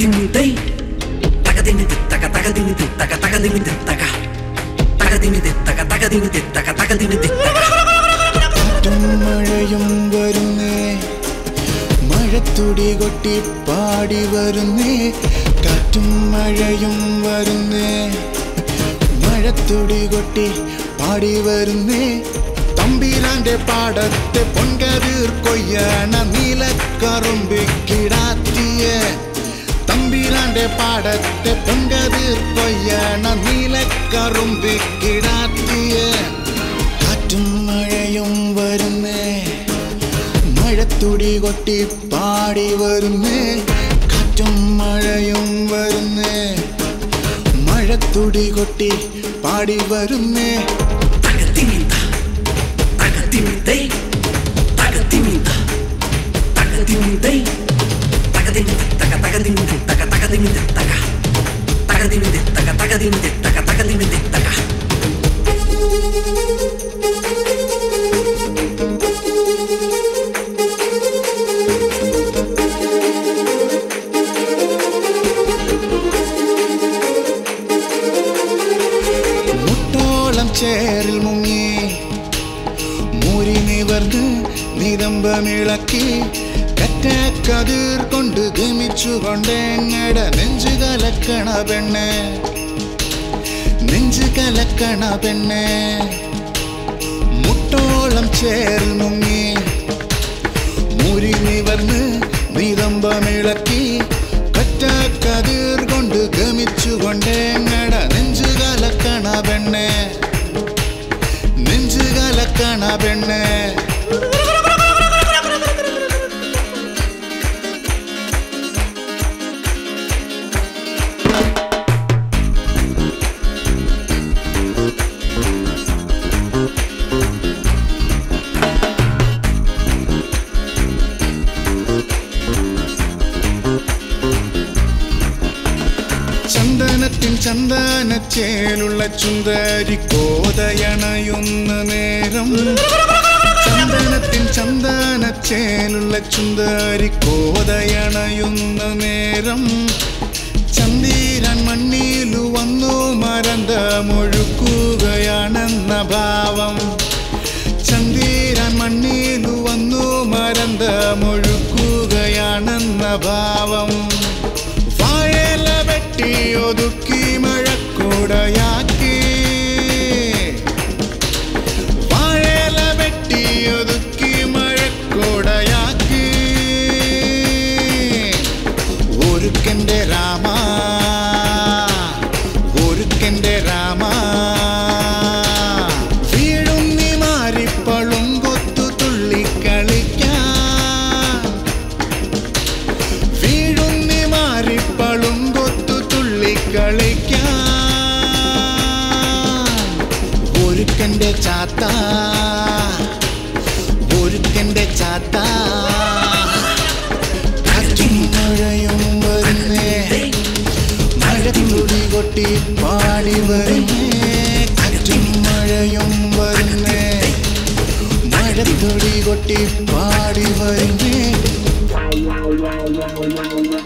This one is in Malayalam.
തകതിമിതൈ തകതിമിതി തക തകതിമിതി തക തകതിമിതി തക തകതിമിതി തക തകതിമിതി തക തകതിമിതി തക കാറ്റും മഴയും വരുന്നേ മഴത്തുടി കൊട്ടി പാടി വരുന്നേ കാറ്റും മഴയും വരുന്നേ മഴത്തുടി കൊട്ടി പാടി വരുന്നേ തമ്പീരാന്റെ പാടത്തെ പൊൻകതിർ കൊയ്യണ നീലക്കറുമ്പിക്കിടാത്തിയ തമ്പീരാന്റെ പാടത്തെ പൊൻകതിർ കൊയ്യണ നീലക്കറുമ്പിക്കിടാത്തിയ കാറ്റും മഴയും വരുന്നേ മഴത്തുടി കൊട്ടി പാടി വരുന്നേ കാറ്റും മഴയും വരുന്നേ മഴത്തുടി കൊട്ടി പാടി വരുന്നേ തകതിമിത തകതിമിതൈ തകതിമിത തകതിമിതൈ തകതിമിതി തക തകതിമിതി തക തകതിമിതി തക തകതിമിതി തക തകതിമിതി തക തകതിമിതി തക മുട്ടോളം ചേറിൽ മുങ്ങി മൂരി നിവർന്ന് നിതമ്പമിളക്കി കറ്റാക്കതിർ കൊണ്ട് ഗമിച്ചുകൊണ്ടെങ്ങട നെഞ്ചു കലക്കണ പെണ്ണ് നെഞ്ചു കലക്കണ പെണ്ണ് മുട്ടോളം ചേറിൽ മുങ്ങി മൂരി നിവർന്ന് നിതമ്പമിളക്കി കറ്റാക്കതിർ കൊണ്ട് ഗമിച്ചുകൊണ്ടെങ്ങട നെഞ്ചു കലക്കണ പെണ്ണ് നെഞ്ചു കലക്കണ പെണ്ണ് ചന്ദനത്തിൻ ചന്ദനച്ചേലുള്ള ചുന്ദരി കോതയണയുന്ന നേരം ചന്ദനത്തിൻ ചന്ദനച്ചേലുള്ള ചുന്ദരി കോതയണയുന്ന നേരം ചന്ദീരൻ മണ്ണിലു വന്നു മരന്ത മുഴുക്കുകയാണെന്ന ഭാവം ചന്ദീരൻ മണ്ണിലു വന്നു മരന്ത മുഴുക്കുകയാണെന്ന ഭാവം വാഴല വെട്ടി ഒതുക്കി മഴക്കൂടയാക്കി വാഴല വെട്ടി ഒതുക്കി മഴക്കൂടയാക്കി ഒരുക്കന്റെ രാമ ഒരുക്കന്റെ രാമ വീഴുന്നി മാറിപ്പളും കൊത്തു തുള്ളിക്കളിക്കാൻ വീഴുന്നി മാറിപ്പളും കൊത്തു തുള്ളിക്കളിക്കാൻ ഒരുക്കന്റെ ചാത്ത ഒരുക്കന്റെ ചാത്ത കാറ്റും മഴയും വരുന്നേ മഴത്തുടി കൊട്ടി പാടി വരുന്നേ കാറ്റും മഴയും വരുന്നേ മഴത്തുടി കൊട്ടി പാടി വരുന്നേ